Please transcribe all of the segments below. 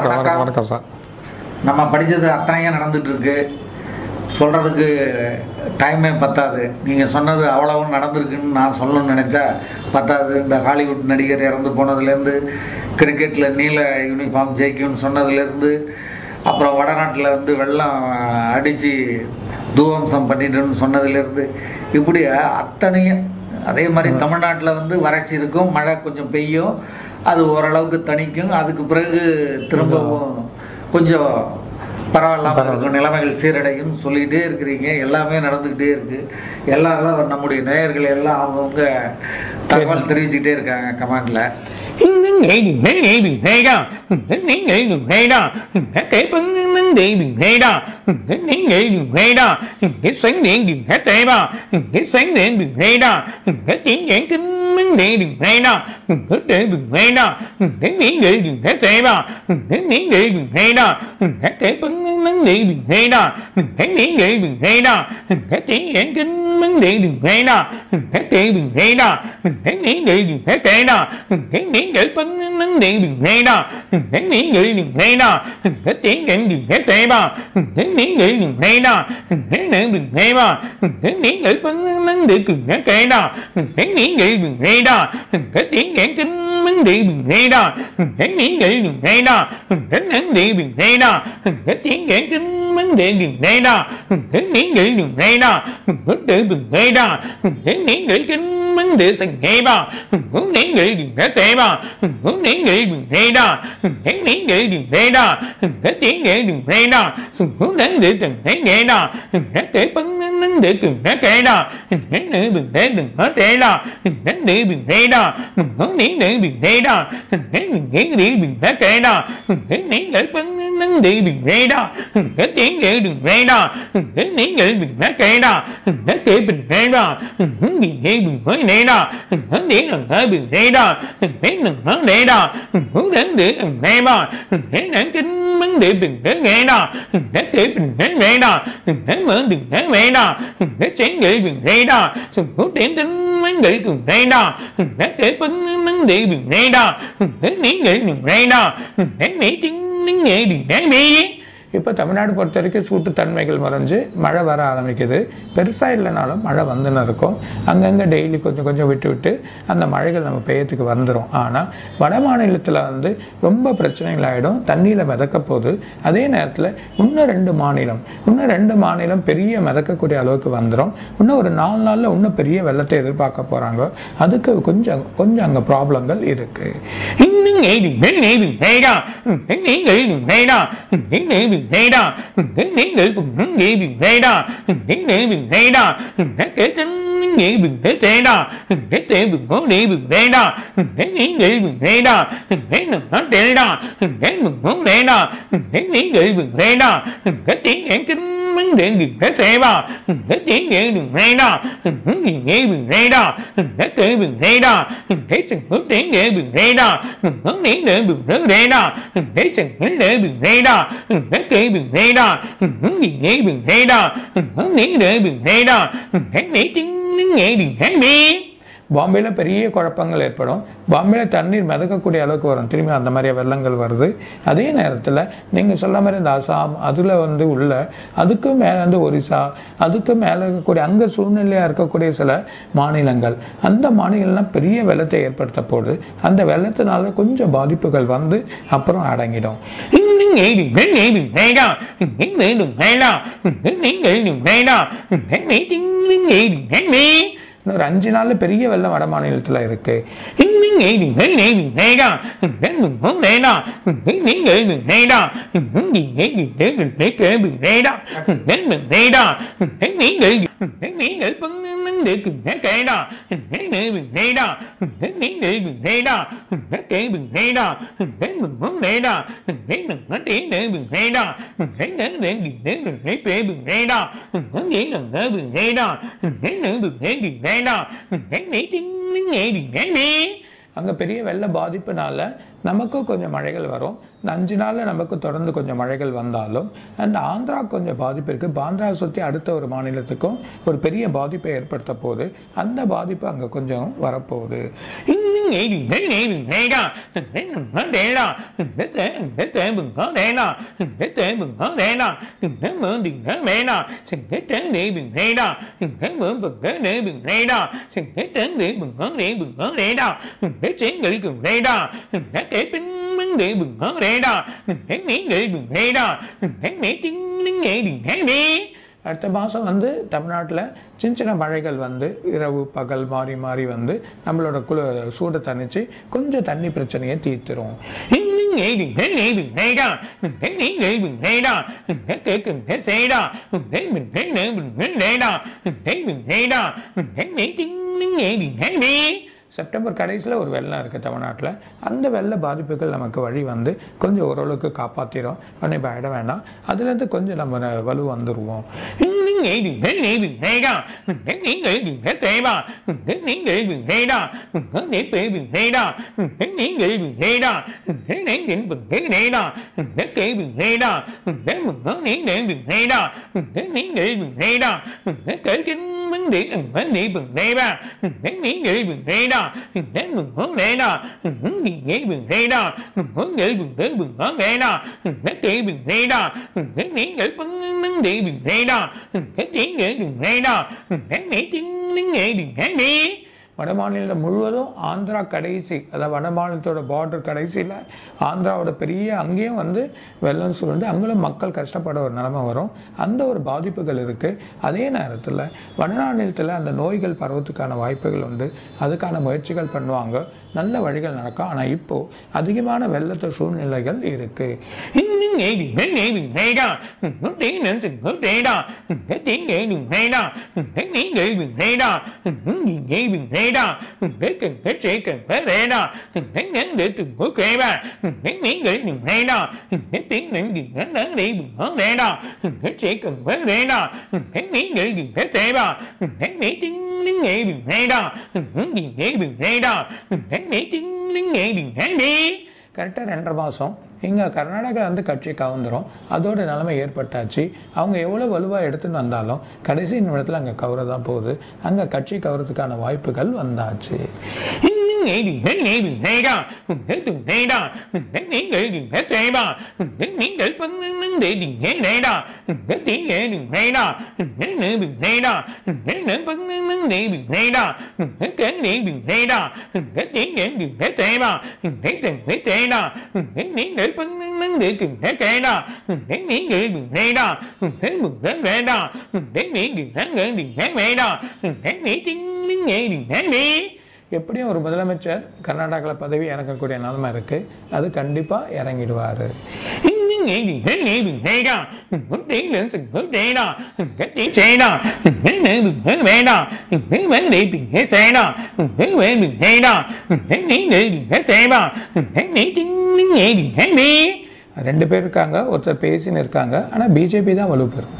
வணக்கம் வணக்கம். வணக்கம் சார் நம்ம படித்தது அத்தனையும் நடந்துட்டு இருக்கு சொல்கிறதுக்கு டைமே பத்தாது நீங்கள் சொன்னது அவ்வளவும் நடந்திருக்குன்னு நான் சொல்லணும்னு நினச்சா பத்தாது இந்த ஹாலிவுட் நடிகர் இறந்து போனதுலேருந்து கிரிக்கெட்டில் நீல யூனிஃபார்ம் ஜெயிக்கும்னு சொன்னதுலேருந்து அப்புறம் வடநாட்டில் வந்து வெள்ளம் அடித்து தூவம்சம் பண்ணிட்டுன்னு சொன்னதுலேருந்து இப்படி அத்தனையும் அதே மாதிரி தமிழ்நாட்டில் வந்து வறட்சி இருக்கும் மழை கொஞ்சம் பெய்யும் அது ஓரளவுக்கு தணிக்கும் அதுக்கு பிறகு திரும்பவும் கொஞ்சம் பரவாயில்லாம இருக்கும் நிலைமைகள் சீரடையும் சொல்லிகிட்டே இருக்கிறீங்க எல்லாமே நடந்துக்கிட்டே இருக்கு எல்லாரும் நம்முடைய நேயர்கள் எல்லாம் அவங்கவுங்க தகவல் தெரிவிச்சுக்கிட்டே இருக்காங்க கமெண்டில் நீங்கள் பங்கன் தேடும் வேடா நீங்கள் வேடா தேங்கன் தேவா நீங்கள் வேடா தேவா நீங்கள் பங்கன் தேக்கும் கேடா நீங்கள் வேடா தேங்கன் தேடும் வேடா நீங்கள் வேடா தேவி வேடா தேங்கன் தேடும் வேடா நீங்கள் வேடா தேடும் வேடா நீங்கள் கண்மன் தேசம் கேவா நீங்கள் தேவா நீங்கள் வேடா நீங்கள் வேடா நீங்கள் வேடா சுகுணந்து தன்னை வேடா பங்கனந்து கேடா நெடு வேடு தேடா நெடு வேடா நீங்கள் வேடா நீங்கள் கேடா நீங்கள் பங்கனந்து வேடா நீங்கள் வேடா நீங்கள் கேடா கேபின் வேடா நீங்கள் நேடா நேரம் நேடா பெண்ணும் நேடா உணர்ந்து நேவா கண்மன் தேபின் வேடா தேபின் வேடா வந்து வேடா செங்கல் வேடா சுட்டேன் தன்மங்களுக்கு வேடா கேப்பன் தேவி வேடா நீங்கள் வேடா நீங்கள் இப்போ தமிழ்நாடு பொறுத்த வரைக்கும் சூட்டுத்தன்மைகள் மறைஞ்சு மழை வர ஆரம்பிக்குது பெருசாக இல்லைனாலும் மழை வந்துன்னு இருக்கும் அங்கங்கே டெய்லி கொஞ்சம் கொஞ்சம் விட்டு விட்டு அந்த மழைகள் நம்ம பெய்யறதுக்கு வந்துடும் ஆனால் வட மாநிலத்தில் வந்து ரொம்ப பிரச்சனைகள் ஆகிடும் தண்ணியில் மிதக்க போகுது அதே நேரத்தில் இன்னும் ரெண்டு மாநிலம் இன்னும் ரெண்டு மாநிலம் பெரிய மிதக்கக்கூடிய அளவுக்கு வந்துடும் இன்னும் ஒரு நாலு நாளில் இன்னும் பெரிய வெள்ளத்தை எதிர்பார்க்க போகிறாங்க அதுக்கு கொஞ்சம் கொஞ்சம் அங்கே ப்ராப்ளங்கள் இருக்குது இன்னும் ஏது நேது வேடா நீங்கள் வேடா நீங்கள் வேடா நீங்கள் ஏது வேடா நீங்கள் வேடா ஏது வேடா தேவு நேவு வேடா நீங்கள் வேடா வேணும் தேடா வேணும் வேடா நீங்கள் வேடா மண் தேங்கு தேவா தேங்கு வேடா ஏவு வேடா தேவு வேடா தேச்சன் தேங்கு வேடா நீங்க வேடா தேச்சன் வேடா கேவு வேடா ஏவு வேடா நீங்க வேடா நீ ஏவி ஹே பாம்பேயில் பெரிய குழப்பங்கள் ஏற்படும் பாம்பேயில் தண்ணீர் மிதக்கக்கூடிய அளவுக்கு வரும் திரும்பி அந்த மாதிரி வெள்ளங்கள் வருது அதே நேரத்தில் நீங்கள் சொல்ல மாதிரி இந்த அசாம் அதில் வந்து உள்ள அதுக்கு மேலே வந்து ஒரிசா அதுக்கு மேலே இருக்கக்கூடிய அங்கே சூழ்நிலையாக இருக்கக்கூடிய சில மாநிலங்கள் அந்த மாநிலம்லாம் பெரிய வெள்ளத்தை ஏற்படுத்த போது அந்த வெள்ளத்தினால கொஞ்சம் பாதிப்புகள் வந்து அப்புறம் அடங்கிடும் இன்னும் ஏது ஏது வேடா வேண்டும் வேடா நீங்கள் வேடா ஏது இன்னொரு அஞ்சு நாளில் பெரிய வெள்ளம் வட மாநிலத்தில் இருக்குது இன்னும் ஏது ஏது வேடா வேண்டும் வேடா நீங்கள் வேடா கேள்வி வேடா வேண்டும் வேடா நீங்கள் நீங்கள் பங்கு கேடா வேடா நீங்கள் வேடா கேள்வி வேடா வேண்டும் வேடா வேண்டும் வேடா பேபு வேடா வேடா வேடா வேடா அங்கே பெரிய வெள்ள பாதிப்புனால நமக்கும் கொஞ்சம் மழைகள் வரும் இந்த அஞ்சு நாளில் நமக்கு தொடர்ந்து கொஞ்சம் மழைகள் வந்தாலும் அந்த ஆந்திரா கொஞ்சம் பாதிப்பு இருக்குது பாந்திரா சுற்றி அடுத்த ஒரு மாநிலத்துக்கும் ஒரு பெரிய பாதிப்பை ஏற்படுத்த போகுது அந்த பாதிப்பு அங்கே கொஞ்சம் வரப்போகுது இன்னும் ngày đừng thấy ngày đừng thấy đó thấy đừng có để đó để tế để tế đừng có để đó để tế đừng có để đó đừng thấy mượn đừng thấy mẹ đó đừng thấy trắng để đừng thấy đó đừng thấy mượn bừng cái để đừng thấy đó đừng thấy trắng để đừng có để đừng có để đó đừng thấy trắng để đừng thấy đó đừng thấy cái bánh bánh để đừng có để đó đừng thấy mỹ để đừng thấy đó đừng thấy mỹ tiếng đừng nghe đừng thấy đi அடுத்த மாதம் வந்து தமிழ்நாட்டில் சின்ன சின்ன மழைகள் வந்து இரவு பகல் மாறி மாறி வந்து நம்மளோட குளு சூடை தணிச்சு கொஞ்சம் தண்ணி பிரச்சனையை தீர்த்துரும் Những ngày đừng thấy ngày đừng thấy đó Đừng thấy nghĩ nghĩ đừng thấy đó Đừng thấy kể cần thấy xe đó Đừng thấy mình thấy nữa mình thấy lệ đó Đừng thấy mình thấy đó Đừng thấy mấy tiếng những ngày đừng thấy đi September கடைசியில் ஒரு வெள்ளம் இருக்குது தமிழ்நாட்டில் அந்த வெள்ள பாதிப்புகள் நமக்கு வழி வந்து கொஞ்சம் ஓரளவுக்கு காப்பாற்றிடும் உடனே பயப்பட வேண்டாம் அதுலேருந்து கொஞ்சம் நம்ம ந- வலு வந்துடுவோம் Những ngày đừng thấy ngày đừng thấy đó Đừng thấy nghĩ nghĩ đừng thấy tệ đó Đừng thấy nghĩ nghĩ đừng thấy đó Đừng thấy nghĩ tệ đừng thấy đó Đừng thấy nghĩ nghĩ đừng thấy đó Đừng thấy nghĩ nghĩ đừng thấy đấy đó Đừng thấy kỹ đừng thấy đó Đừng thấy mình có nghĩ để đừng thấy đó Đừng thấy nghĩ nghĩ đừng thấy đó Đừng thấy kể chính vấn đề đừng vấn đề đừng thấy ba Đừng thấy nghĩ nghĩ đừng thấy đó Đừng thấy mình có lẽ đó Đừng thấy nghĩ nghĩ đừng thấy đó Đừng có nghĩ đừng thấy đừng có lẽ đó Đừng thấy kỹ đừng thấy đó Đừng thấy nghĩ nghĩ vấn vấn đề đừng thấy đó Đừng thấy tiếng nghĩ đừng thấy đó Đừng thấy nghĩ tiếng tiếng nghĩ đừng thấy đi வட மாநிலம் முழுவதும் ஆந்திரா கடைசி அதாவது வட மாநிலத்தோட border கடைசியில் ஆந்திராவோட பெரிய அங்கேயும் வந்து வெள்ளம் சுருண்டு அங்கேயும் மக்கள் கஷ்டப்பட ஒரு நிலைமை வரும் அந்த ஒரு பாதிப்புகள் இருக்குது அதே நேரத்தில் வடமாநிலத்தில் அந்த நோய்கள் பரவத்துக்கான வாய்ப்புகள் உண்டு அதுக்கான முயற்சிகள் பண்ணுவாங்க நல்ல வழிகள் நடக்கும் ஆனால் இப்போது அதிகமான வெள்ளத்த சூழ்நிலைகள் இருக்குது những ngày đừng thấy ngày đừng thấy đó đừng có tiếng nên đừng có thế đó đừng thấy tiếng nghệ đừng thấy đó đừng thấy nghĩ nghệ đừng thấy đó đừng thấy gì nghệ đừng thấy đó đừng thấy cần phải sẽ cần phải thế đó đừng thấy ngắn để đừng có kể ba đừng thấy nghĩ nghệ đừng thấy đó đừng thấy tiếng nghệ đừng ngắn ngắn để đừng có thế đó đừng thấy sẽ cần phải thế đó đừng thấy nghĩ nghệ đừng thấy thế đó đừng thấy nghĩ tiếng tiếng nghệ đừng thấy đó đừng thấy gì nghệ đừng thấy đó đừng thấy nghĩ tiếng tiếng nghệ đừng thấy đi கரெக்டாக ரெண்டரை மாதம் இங்கே கர்நாடகா வந்து கட்சி கவுந்துரும் அதோட நிலைமை ஏற்பட்டாச்சு அவங்க எவ்வளோ வலுவாக எடுத்துன்னு வந்தாலும் கடைசி நிமிடத்தில் அங்கே கவுர தான் போகுது அங்கே கட்சி கவுறதுக்கான வாய்ப்புகள் வந்தாச்சு những ngày đừng thấy ngày đừng thấy đó đừng thấy đừng thấy đó đừng thấy những ngày đừng thấy tệ đó đừng thấy những cái vấn vấn đề đừng thấy đấy đó đừng thấy tiếng nghệ đừng thấy đó đừng thấy nữa đừng thấy đó đừng thấy nữa vấn vấn đề đừng thấy đó đừng thấy cái nghệ đừng thấy đó đừng thấy tiếng nghệ đừng thấy tệ đó đừng thấy đừng thấy tệ đó đừng thấy những cái vấn vấn đề đừng thấy tệ đó đừng thấy những nghệ đừng thấy đó đừng thấy mừng thấy tệ đó đừng thấy những đừng thấy nghệ đừng thấy mẹ đó đừng thấy những tiếng những nghệ đừng thấy đi எப்படியும் ஒரு முதலமைச்சர் கர்நாடகாவில் பதவி இறக்கக்கூடிய நிலைமை இருக்குது அது கண்டிப்பாக இறங்கிடுவார் những ngày đừng thấy ngày đừng thấy đó đừng có tiếng lên đừng có thế đó đừng có tiếng xe đó đừng thấy nữa đừng thấy mẹ đó đừng thấy mẹ đi đừng thấy xe đó đừng thấy mẹ đừng thấy đó đừng thấy nghĩ nữa đừng thấy xe đó đừng thấy nghĩ tiếng những ngày đừng thấy đi ரெண்டு பேர் இருக்காங்க ஒருத்தர் பேசின்னு இருக்காங்க ஆனால் BJP தான் வலு பெறும்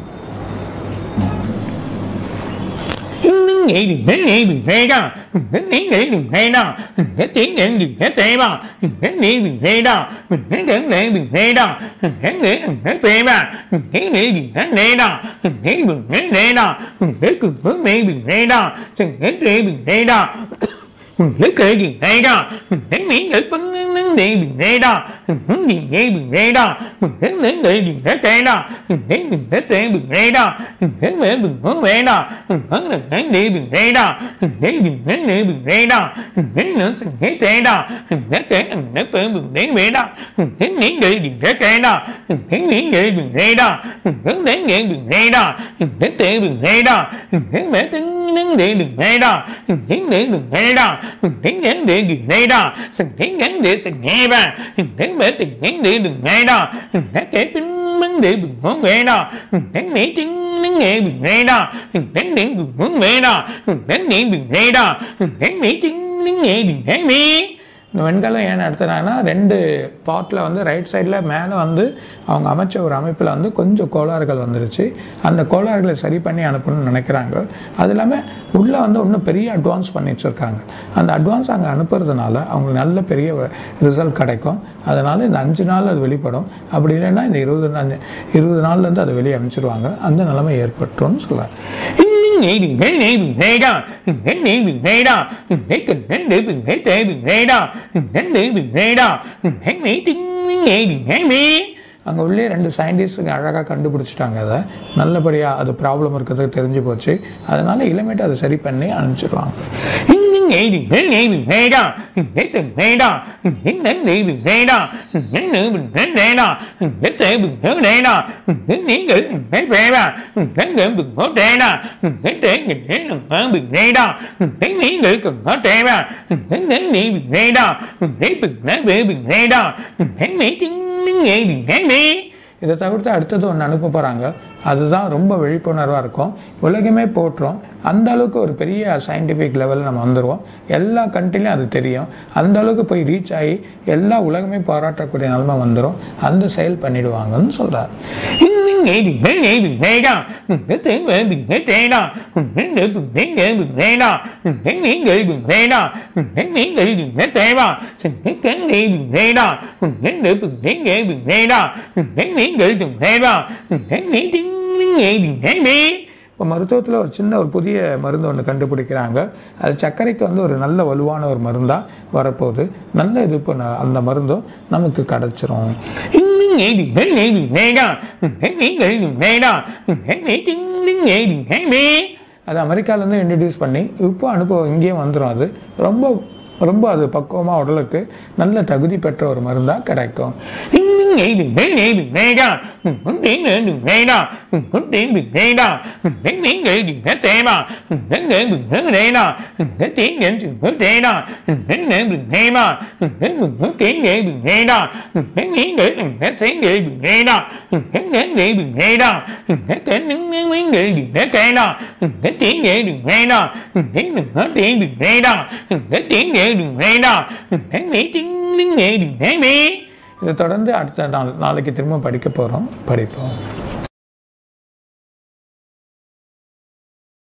những ngày đừng thấy ngày đừng thấy đó đừng thấy tiếng nghĩ đừng thấy đó đừng thấy tiếng nghĩ đừng thấy xe đó đừng thấy nghĩ đừng thấy đó đừng thấy tiếng nghĩ đừng thấy đó đừng thấy nghĩ đừng thấy xe đó đừng thấy nghĩ đừng thấy xe đó đừng thấy đừng thấy xe đó đừng thấy cường hướng mẹ đừng thấy đó đừng thấy xe đừng thấy đó đừng thấy kệ đừng thấy đó đừng thấy miễn nghĩ vấn vấn đề đừng thấy đó đừng thấy gì nghe đừng thấy đó đừng thấy lấy nghĩ đừng thấy xe đó đừng thấy đừng thấy xe đừng thấy đó đừng thấy mẹ đừng có mẹ đó đừng thấy đừng thấy đi đừng thấy đó đừng thấy đừng thấy đi đừng thấy đó đừng thấy nữa đừng thấy xe đó đừng thấy xe đừng thấy xe đừng thấy mẹ đó đừng thấy miễn nghĩ đừng thấy xe đó đừng thấy miễn nghĩ đừng thấy đó đừng thấy lấy nghĩ đừng thấy đó đừng thấy xe đừng thấy đó đừng thấy mẹ tiếng nắng để đừng thấy đó đừng thấy để đừng thấy đó đừng thấy ngắn để đừng thấy đó đừng thấy ngắn để đừng nghe ba đừng thấy mẹ tình ngắn để đừng nghe đó đừng thấy kẻ tính vấn đề đừng có nghe đó đừng thấy mẹ tiếng nắng nghe đừng nghe đó đừng thấy điện đừng có nghe đó đừng thấy điện đừng nghe đó đừng thấy mẹ tiếng nắng nghe đừng thấy mẹ இந்த வெண்கலம் ஏன் நடத்துனாங்கன்னா ரெண்டு பாட்டில் வந்து right சைடில் மேலே வந்து அவங்க அமைச்ச ஒரு அமைப்பில் வந்து கொஞ்சம் கோளாறுகள் வந்துருச்சு அந்த கோளாறுகளை சரி பண்ணி அனுப்பணும்னு நினைக்கிறாங்க அது இல்லாமல் உள்ளே வந்து இன்னும் பெரிய அட்வான்ஸ் பண்ணி வச்சுருக்காங்க அந்த அட்வான்ஸ் அங்கே அனுப்புறதுனால அவங்களுக்கு நல்ல பெரிய ரிசல்ட் கிடைக்கும் அதனால் இந்த அஞ்சு நாள் அது வெளிப்படும் அப்படி இல்லைன்னா இந்த இருபது நாள் இருபது நாள்லேருந்து அதை வெளியே அமைச்சிருவாங்க அந்த நிலைமை ஏற்பட்டுரும்னு சொல்கிறாங்க nghĩ đừng thấy nghĩ đừng thấy đó đừng thấy nghĩ đừng thấy đó đừng thấy cần thấy để đừng thấy tệ đừng thấy đó đừng thấy để đừng thấy đó đừng thấy nghĩ tiếng nghĩ đừng thấy đi அங்கே உள்ளே ரெண்டு சயின்டிஸ்ட்டுங்க அழகாக கண்டுபிடிச்சிட்டாங்க அதை நல்லபடியாக அது problem இருக்கிறது தெரிஞ்சு போச்சு அதனால் இளமேட்டு அதை சரி பண்ணி அனுப்பிச்சிடுவாங்க இன்னும் nghĩ đừng thấy nghĩ đừng thấy đó đừng thấy từng thấy đó đừng thấy nắng nghĩ đừng thấy đó đừng thấy nữ đừng thấy thế đó đừng thấy tệ đừng thấy thế đó đừng thấy nghĩ ngữ đừng thấy phê đó đừng thấy ngữ đừng có tệ đó đừng thấy tệ nhìn thấy đừng có đừng thấy đó đừng thấy nghĩ ngữ đừng có tệ đó đừng thấy nghĩ nghĩ đừng thấy đó đừng thấy đừng nói về đừng thấy đó đừng thấy nghĩ tiếng nghĩ đừng thấy đi இதை தவிர்த்து அடுத்தது ஒன்று அனுப்ப போகிறாங்க அதுதான் ரொம்ப விழிப்புணர்வாக இருக்கும் உலகமே போட்டுரும் அந்த அளவுக்கு ஒரு பெரிய சயின்டிஃபிக் லெவலில் நம்ம வந்துடுவோம் எல்லா கண்ட்ரிலையும் அது தெரியும் அந்த அளவுக்கு போய் ரீச் ஆகி எல்லா உலகமே பாராட்டக்கூடிய நிலைமை வந்துடும் அந்த செயல் பண்ணிடுவாங்கன்னு சொல்கிறார் இன்னும் nghĩ đừng thấy nghĩ đừng thấy đó đừng thấy tiếng về đừng thấy tệ đó đừng thấy nữ đừng thấy nghệ đừng thấy đó đừng thấy nghĩ nghĩ đừng thấy đó đừng thấy nghĩ nghĩ đừng thấy tệ đó đừng thấy cán đi đừng thấy đó đừng thấy nữ đừng thấy nghệ đừng thấy đó đừng thấy nghĩ nghĩ đừng thấy đó đừng thấy nghĩ tiếng nghệ đừng thấy đi இப்போ மருத்துவத்தில் ஒரு சின்ன ஒரு புதிய மருந்து ஒன்று கண்டுபிடிக்கிறாங்க அது சர்க்கரைக்கு வந்து ஒரு நல்ல வலுவான ஒரு மருந்தாக வரப்போகுது நல்ல இது இப்போ ந- அந்த மருந்தும் நமக்கு கிடச்சிரும் இன்னும் nghĩ đừng thấy nghĩ đừng thấy đó đừng thấy nghĩ nghĩ đừng thấy đó đừng thấy nghĩ tiếng nghệ đừng thấy đi அது அமெரிக்காலேருந்து இன்ட்ரடியூஸ் பண்ணி இப்போ அனுபவம் இங்கேயும் வந்துடும் அது ரொம்ப ரொம்ப அது பக்குவமாக உடலுக்கு நல்ல தகுதி பெற்ற ஒரு மருந்தாக கிடைக்கும் இன்னும் nghĩ đừng thấy nghĩ đừng thấy đó đừng có tiếng nữa đừng thấy đó đừng có tiếng đừng thấy đó đừng thấy tiếng nghĩ đừng thấy thế đó đừng thấy nghĩ đừng thấy thế đó đừng thấy tiếng nghĩ đừng thấy thế đó đừng thấy nghĩ đừng thấy đó đừng thấy đừng có tiếng nghĩ đừng thấy đó đừng thấy nghĩ nghĩ đừng thấy tiếng nghĩ đừng thấy đó đừng thấy nghĩ nghĩ đừng thấy đó đừng thấy cái những những những nghĩ đừng thấy cái đó đừng thấy tiếng nghĩ đừng thấy đó đừng thấy đừng có tiếng đừng thấy đó đừng thấy tiếng nghĩ đừng thấy đó đừng thấy nghĩ tiếng những nghĩ đừng thấy đi இதை தொடர்ந்து அடுத்த நாள் நாளைக்கு திரும்ப படிக்க போகிறோம் படிப்போம்